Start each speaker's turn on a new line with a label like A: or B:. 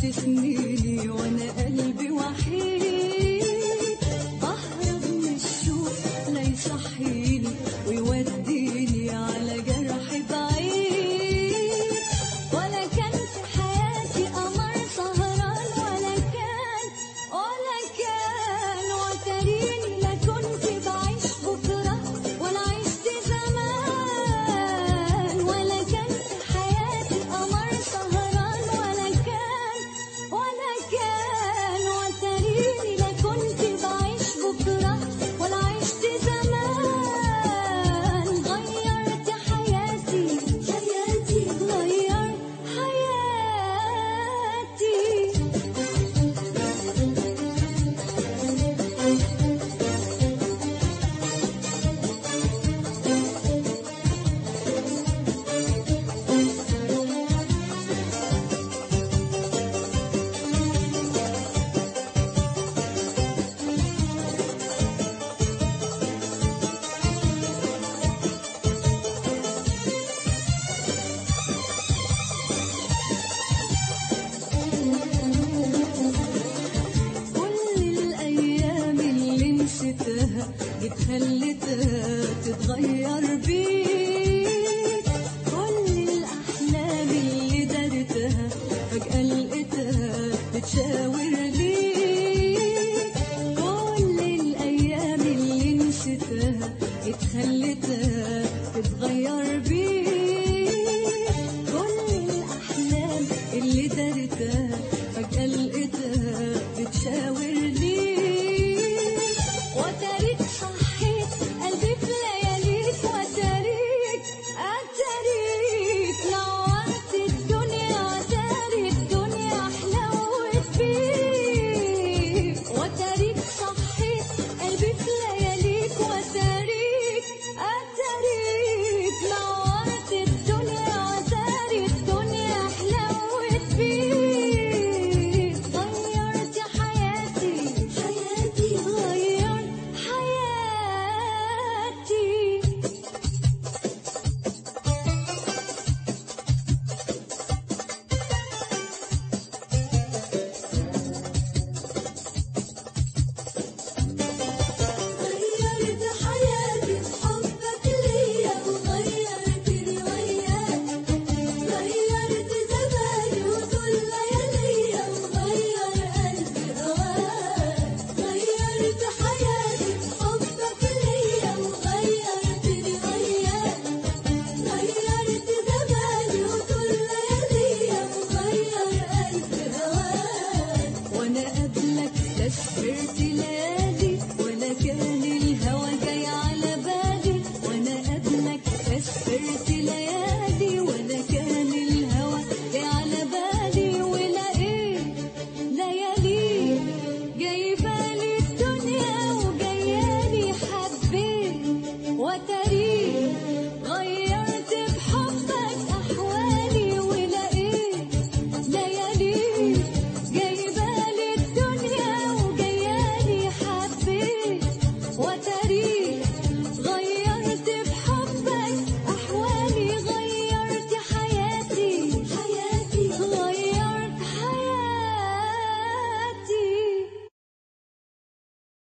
A: سنيني وانا قلبي وحيد بهرب من الشوق لا يصحيني ويوديني على جرح بعيد ولا كان في حياتي قمر سهران ولا كان ولا كان وتريني لا كنت بعيش بكرة ولا عشت زمان ولا كان في حياتي قمر سهران ولا كان ولا كان وتريني لا كنت بعيش بكرة ولا عشت زمان غيرت حياتي حياتي غير حياتي كل الأيام اللي نسيتها جيت خليتها تتغير بيك كل الأحلام اللي دارتها فجأة لقيتها بتشاور ليك كل الأيام اللي نسيتها جيت خليتها تتغير بيك كل الأحلام اللي دارتها فجأة لقيتها بتشاور ليك وتاريك صحيت قلبي في لياليك وتاريك أتاريك نورت الدنيا وتاري الدنيا حلوت فيك وتاريك صحيت قلبي في لياليك وتاريك أتاريك نورت الدنيا وتاري الدنيا حلوت فيك غيرت حياتي حياتي غير حياتي غيرت حياتي بحبك ليا وغيرت روايات غيرت زماني وطول لياليا وغير قلبي هواك غيرت حياتي بحبك ليا وغيرت روايات غيرت زماني وطول لياليا وغير قلبي هواك وانا قبلك لا سهرت ليالي ولا كان الهوى جاي على بالي وانا قبلك لا سهرت